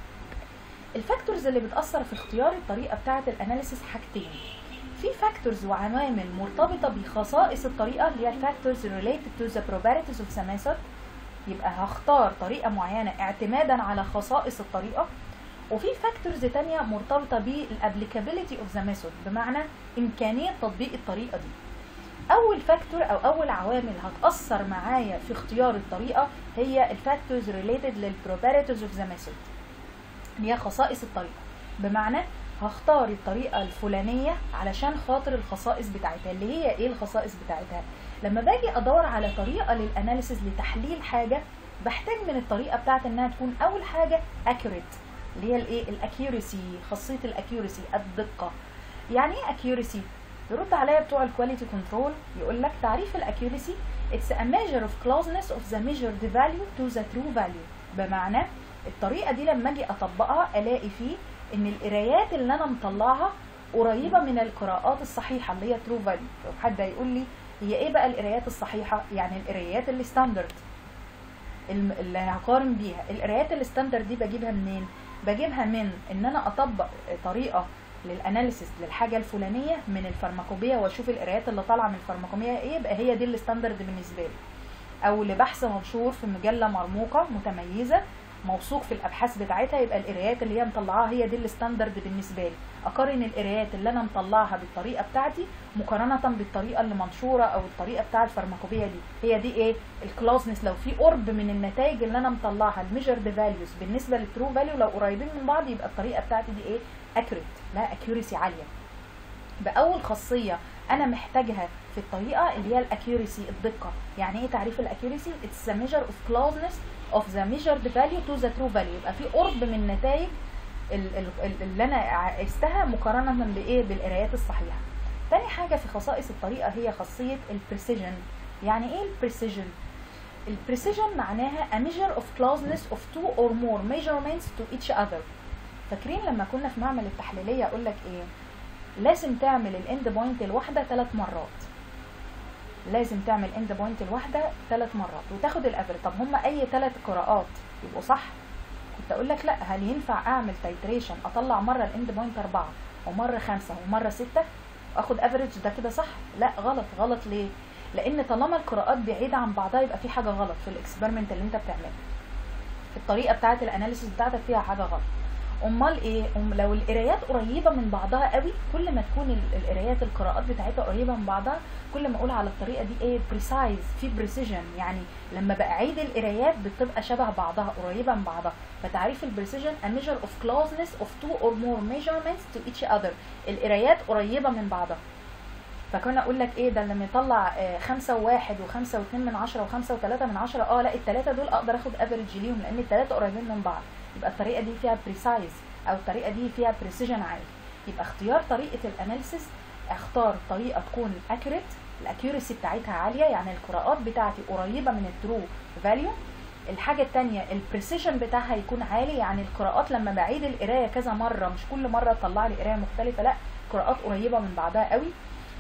الفاكتورز اللي بتاثر في اختيار الطريقه بتاعه الاناليسيس حاجتين في فاكتورز وعوامل مرتبطه بخصائص الطريقه اللي هي الفاكتورز related to the properties of the method يبقى هختار طريقه معينه اعتمادا على خصائص الطريقه وفي فاكتورز تانية مرتبطه بالابليكابيلتي اوف ذا ميثود بمعنى امكانيه تطبيق الطريقه دي اول فاكتور او اول عوامل هتاثر معايا في اختيار الطريقه هي الفاكتورز related للبروبرتيز اوف ذا ميثود اللي هي خصائص الطريقه بمعنى هختار الطريقه الفلانيه علشان خاطر الخصائص بتاعتها اللي هي ايه الخصائص بتاعتها لما باجي ادور على طريقه للاناليسيز لتحليل حاجه بحتاج من الطريقه بتاعتي انها تكون اول حاجه accurate اللي هي الايه الاكيورسي خاصيه الاكيورسي الدقه يعني ايه اكيورسي يرد عليا بتوع الكواليتي كنترول يقول لك تعريف الاكيورسي it's a measure of closeness of the measured value to the true value بمعنى الطريقه دي لما اجي اطبقها الاقي فيه ان القرايات اللي انا مطلعها قريبه من القراءات الصحيحه اللي هي ترو فاليو لو حد هيقول لي هي ايه بقى القرايات الصحيحه يعني القرايات اللي ستاندرد الم- اللي هقارن بيها القرايات الستاندرد دي بجيبها منين بجيبها من ان انا اطبق طريقه للاناليسيس للحاجه الفلانيه من الفارماكوبيا واشوف القرايات اللي طالعه من الفارماكوبيا ايه يبقى هي دي الستاندرد بالنسبه لي او لبحث منشور في مجله مرموقه متميزه موثوق في الابحاث بتاعتها يبقى القرايات اللي هي مطلعاها هي دي الستاندرد بالنسبه لي اقارن القرايات اللي انا مطلعها بالطريقه بتاعتي مقارنه بالطريقه اللي منشوره او الطريقه بتاع الفارماكوبيا دي هي دي ايه الكلوزنس لو في قرب من النتائج اللي انا مطلعها الميجرد فاليوز بالنسبه للترو فاليو لو قريبين من بعض يبقى الطريقه بتاعتي دي ايه اكوريت لها اكيوريسي عاليه باول خاصيه انا محتاجها في الطريقه اللي هي الاكيوريسي الدقه يعني ايه تعريف الاكيوريسي اتس ذا ميجر اوف كلوزنس اوف ذا ميجرد فاليو تو ذا ترو فاليو يبقى في قرب من النتائج ال- ال- ال- اللي انا قستها مقارنه بايه بالقرايات الصحيحه تاني حاجه في خصائص الطريقه هي خاصيه البريسيجن يعني ايه البريسيجن البريسيجن معناها a measure of closeness of two or more measurements to each other فاكرين لما كنا في معمل التحليليه اقول لك ايه لازم تعمل الاند بوينت الواحده ثلاث مرات لازم تعمل اند بوينت الواحده ثلاث مرات وتاخد الافرج طب هما اي ثلاث قراءات يبقوا صح كنت اقول لك لا هل ينفع اعمل تايتريشن اطلع مره الاند بوينت اربعه ومره خمسه ومره سته واخد افريج ده كده صح لا غلط غلط ليه لان طالما القراءات بعيده عن بعضها يبقى في حاجه غلط في الاكسبيرمنت اللي انت بتعمله في الطريقه بتاعه الاناليسيس بتاعتك فيها حاجه غلط امال ايه أم لو القرايات قريبه من بعضها قوي كل ما تكون ال- القرايات القراءات بتاعتها قريبه من بعضها كل ما اقول على الطريقه دي ايه بريسايز في بريسيجن يعني لما بعيد القرايات بتبقى شبه بعضها قريبه من بعضها فتعريف البريسيجن a measure of closeness of two or more measurements to each other القرايات قريبه من بعضها فكنا اقول لك ايه ده لما يطلع آه، خمسة وواحد وخمسة واتنين من عشرة وخمسة وتلاتة من عشرة اه لا التلاتة دول اقدر اخد افريج ليهم لان التلاتة قريبين من بعض يبقى الطريقة دي فيها بريسايز او الطريقة دي فيها بريسيجن عالي يبقى اختيار طريقة الاناليسيس اختار طريقة تكون اكيوريت الاكيوريسي بتاعتها عالية يعني القراءات بتاعتي قريبة من الترو فاليو الحاجة التانية البريسيجن بتاعها يكون عالي يعني القراءات لما بعيد القراية كذا مرة مش كل مرة تطلع لي قراية مختلفة لا قراءات قريبة من بعضها قوي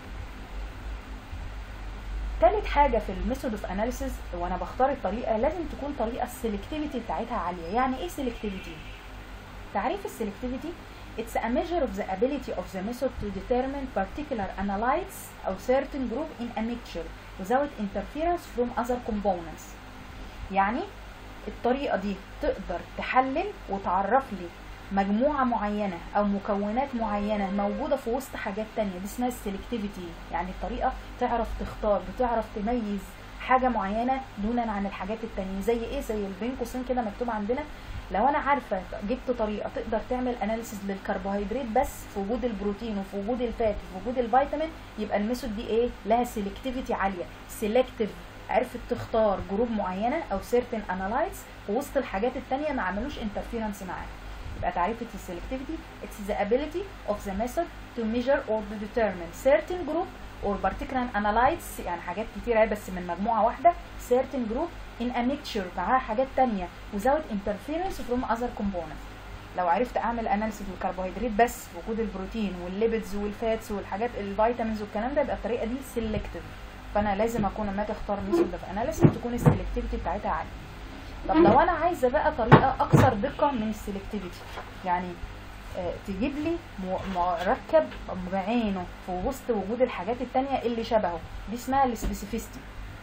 تالت حاجة في الميثود اوف اناليسيز وانا بختار الطريقة لازم تكون طريقة السلكتيفيتي بتاعتها عالية يعني ايه سلكتيفيتي تعريف السلكتيفيتي It's a measure of the ability of the method to determine particular analytes or certain group in a mixture without interference from other components. يعني الطريقة دي تقدر تحلل وتعرف لي مجموعة معينة أو مكونات معينة موجودة في وسط حاجات تانية دي اسمها السلكتيفيتي يعني الطريقة تعرف تختار بتعرف تميز حاجة معينة دونا عن الحاجات التانية زي ايه زي البين قوسين كده مكتوب عندنا لو انا عارفة جبت طريقة تقدر تعمل اناليسيس للكربوهيدرات بس في وجود البروتين وفي وجود الفات وفي وجود الفيتامين يبقى الميثود دي ايه لها سيلكتيفيتي عالية سيلكتيف عرفت تختار جروب معينة او سيرتن انالايتس في وسط الحاجات التانية ما عملوش انترفيرنس معاها يبقى تعريفة السلكتيفيتي it's the ability of the method to measure or to determine certain group or particular analytes يعني حاجات كتيرة بس من مجموعة واحدة certain group in a mixture معاها حاجات تانية without interference from other components لو عرفت اعمل اناليسيس للكربوهيدرات بس في وجود البروتين والليبيدز والفاتس والحاجات الفيتامينز والكلام ده يبقى الطريقه دي سيلكتيف فانا لازم اكون لما اجي اختار ميثود اوف اناليسيس تكون السلكتيفيتي بتاعتها عاليه طب لو انا عايزه بقى طريقه اكثر دقه من السلكتيفيتي يعني آه، تجيب لي م- مركب بعينه في وسط وجود الحاجات التانية اللي شبهه دي اسمها السبيسيفيستي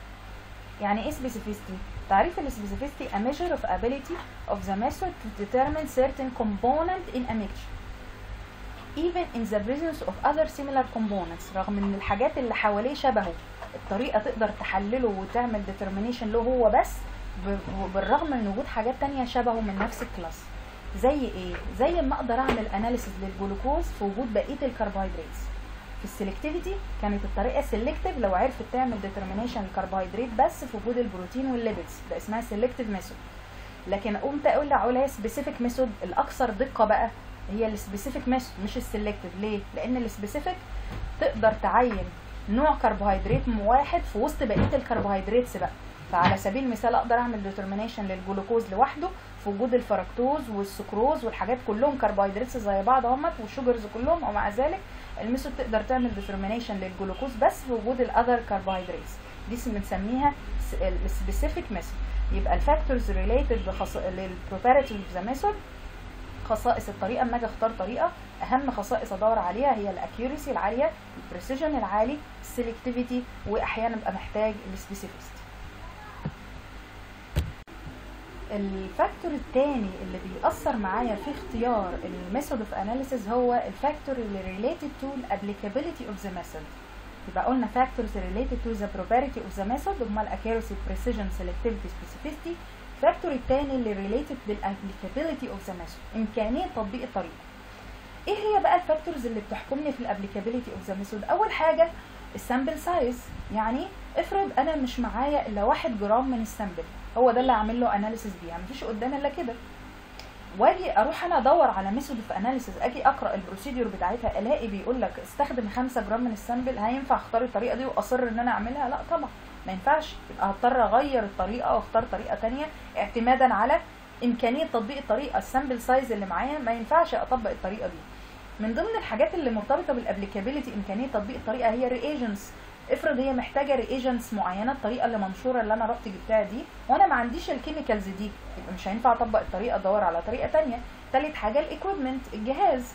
يعني ايه سبيسيفيستي تعريف السبيسيفيستي a measure of ability of the method to determine certain component in a mixture even in the presence of other similar components رغم ان الحاجات اللي حواليه شبهه الطريقة تقدر تحلله وتعمل determination له هو بس ب- بالرغم من وجود حاجات تانية شبهه من نفس الكلاس زي ايه زي ما اقدر اعمل اناليسيس للجلوكوز في وجود بقيه الكربوهيدرات في السلكتيفيتي كانت الطريقه سيلكتيف لو عرفت تعمل ديترمينيشن الكربوهيدرات بس في وجود البروتين والليبيدز ده اسمها سيلكتيف ميثود لكن قمت اقول عليها سبيسيفيك ميثود الاكثر دقه بقى هي السبيسيفيك ميثود مش السيلكتيف ليه لان السبيسيفيك تقدر تعين نوع كربوهيدرات واحد في وسط بقيه الكربوهيدرات بقى فعلى سبيل المثال اقدر اعمل ديترمينيشن للجلوكوز لوحده في وجود الفركتوز والسكروز والحاجات كلهم كربوهيدراتس زي بعض اهمت والشوجرز كلهم ومع ذلك الميثود تقدر تعمل ديترمينيشن للجلوكوز بس في وجود الاذر كربوهيدراتس دي بنسميها السبيسيفيك ميثود يبقى الفاكتورز ريليتد للبروباريتيف ذا ميثود خصائص الطريقه اما اجي اختار طريقه اهم خصائص ادور عليها هي الاكيوريسي العاليه البريسيجن العالي السلكتيفيتي واحيانا ابقى محتاج السبيسيفيستي الفاكتور الثاني اللي بيأثر معايا في اختيار الميثود اوف اناليسيز هو الفاكتور اللي ريليتد تو الابليكابيلتي اوف ذا ميثود يبقى قلنا فاكتورز ريليتد تو ذا بروبابيلتي اوف ذا ميثود هما الاكيورسي بريسيجن سيلكتيفيتي سبيسيفيستي الفاكتور الثاني اللي ريليتد بالابليكابيلتي اوف ذا ميثود امكانيه تطبيق الطريقه ايه هي بقى الفاكتورز اللي بتحكمني في الابليكابيلتي اوف ذا ميثود اول حاجه السامبل سايز يعني افرض انا مش معايا الا واحد جرام من السامبل هو ده اللي هعمل له اناليسيس بيه مفيش قدامي الا كده واجي اروح انا ادور على ميثود اوف اناليسيس اجي اقرا البروسيدور بتاعتها الاقي بيقول لك استخدم 5 جرام من السامبل هينفع اختار الطريقه دي واصر ان انا اعملها لا طبعا ما ينفعش يبقى هضطر اغير الطريقه واختار طريقه تانية اعتمادا على امكانيه تطبيق الطريقه السامبل سايز اللي معايا ما ينفعش اطبق الطريقه دي من ضمن الحاجات اللي مرتبطه بالابليكابيلتي امكانيه تطبيق الطريقه هي رياجنتس افرض هي محتاجه رياجنتس معينه الطريقه اللي منشوره اللي انا رحت جبتها دي وانا ما عنديش الكيميكالز دي يبقى مش هينفع اطبق الطريقه ادور على طريقه تانية تالت حاجه الايكويبمنت الجهاز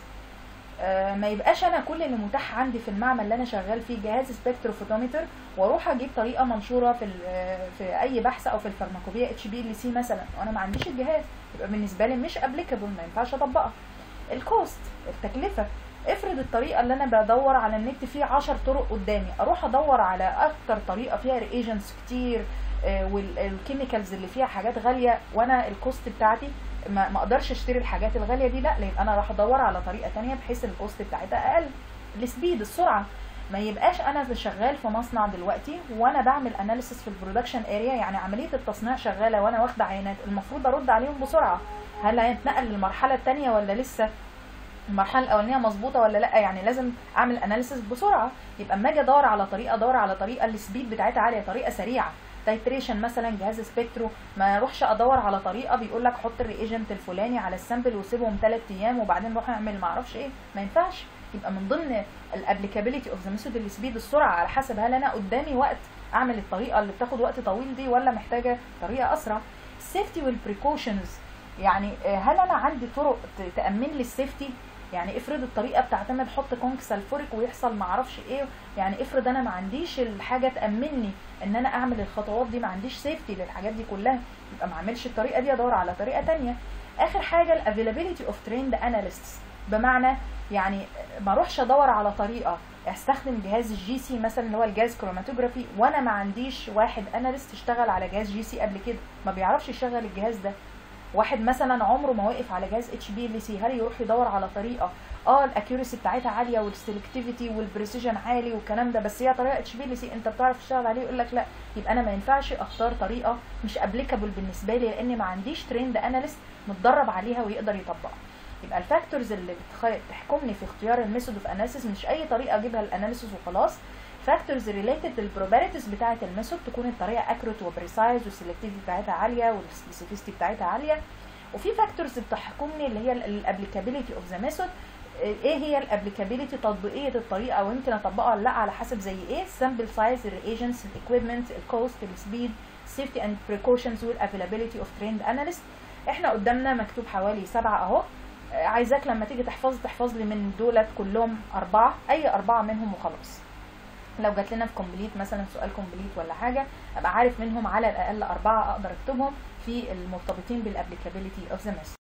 آه ما يبقاش انا كل اللي متاح عندي في المعمل اللي انا شغال فيه جهاز سبكتروفوتومتر واروح اجيب طريقه منشوره في في اي بحث او في الفارماكوبيا اتش بي ال سي مثلا وانا ما عنديش الجهاز يبقى بالنسبه لي مش ابليكابل ما ينفعش اطبقها الكوست التكلفه افرض الطريقه اللي انا بدور على النت فيه 10 طرق قدامي اروح ادور على اكتر طريقه فيها رياجنتس كتير آه والكيميكالز اللي فيها حاجات غاليه وانا الكوست بتاعتي ما, ما اقدرش اشتري الحاجات الغاليه دي لا لان انا راح ادور على طريقه تانية بحيث الكوست بتاعتها اقل السبيد السرعه ما يبقاش انا شغال في مصنع دلوقتي وانا بعمل اناليسيس في البرودكشن اريا يعني عمليه التصنيع شغاله وانا واخده عينات المفروض ارد عليهم بسرعه هل هيتنقل للمرحله الثانيه ولا لسه المرحله الاولانيه مظبوطه ولا لا يعني لازم اعمل اناليسيس بسرعه يبقى اما اجي ادور على طريقه ادور على طريقه السبيد بتاعتها عاليه طريقه سريعه تايتريشن مثلا جهاز سبيكترو ما اروحش ادور على طريقه بيقول لك حط الرياجنت الفلاني على السامبل وسيبهم 3 ايام وبعدين روح اعمل ما اعرفش ايه ما ينفعش يبقى من ضمن الابليكابيلتي اوف ذا ميثود السبيد السرعه على حسب هل انا قدامي وقت اعمل الطريقه اللي بتاخد وقت طويل دي ولا محتاجه طريقه اسرع السيفتي والبريكوشنز يعني هل انا عندي طرق تامن لي السيفتي يعني افرض الطريقه بتعتمد حط كونك سلفوريك ويحصل ما اعرفش ايه يعني افرض انا ما عنديش الحاجه تامني ان انا اعمل الخطوات دي ما عنديش سيفتي للحاجات دي كلها يبقى ما اعملش الطريقه دي ادور على طريقه تانية اخر حاجه الافيلابيلتي اوف تريند اناليستس بمعنى يعني ما اروحش ادور على طريقه استخدم جهاز الجي سي مثلا اللي هو الجهاز كروماتوجرافي وانا ما عنديش واحد اناليست اشتغل على جهاز جي سي قبل كده ما بيعرفش يشغل الجهاز ده واحد مثلا عمره ما واقف على جهاز اتش بي ال سي هل يروح يدور على طريقه اه الاكيورسي بتاعتها عاليه والسلكتيفيتي والبريسيجن عالي والكلام ده بس هي طريقه اتش بي ال سي انت بتعرف تشتغل عليه يقول لك لا يبقى انا ما ينفعش اختار طريقه مش ابليكابل بالنسبه لي لان ما عنديش تريند اناليست متدرب عليها ويقدر يطبقها يبقى الفاكتورز اللي بتحكمني في اختيار الميثود اوف اناليسيس مش اي طريقه اجيبها الاناليسيس وخلاص فاكتورز ريليتد للبروبابيلتيز بتاعه الميثود تكون الطريقه اكيوريت وبريسايز والسلكتيفيتي بتاعتها عاليه والسبيسيفيستي بتاعتها عاليه وفي فاكتورز بتحكمني اللي هي الابليكابيلتي اوف ذا ميثود ايه هي الابليكابيلتي تطبيقيه الطريقه ويمكن اطبقها ولا لا على حسب زي ايه السامبل سايز الرياجنتس الايكويبمنت الكوست السبيد سيفتي اند بريكوشنز والافيلابيلتي اوف تريند اناليست احنا قدامنا مكتوب حوالي سبعه اهو عايزاك لما تيجي تحفظ تحفظ لي من دولت كلهم اربعه اي اربعه منهم وخلاص لو جات لنا في كومبليت مثلا سؤال كومبليت ولا حاجه ابقى عارف منهم على الاقل اربعه اقدر اكتبهم في المرتبطين بالابليكابيلتي اوف ذا ميثود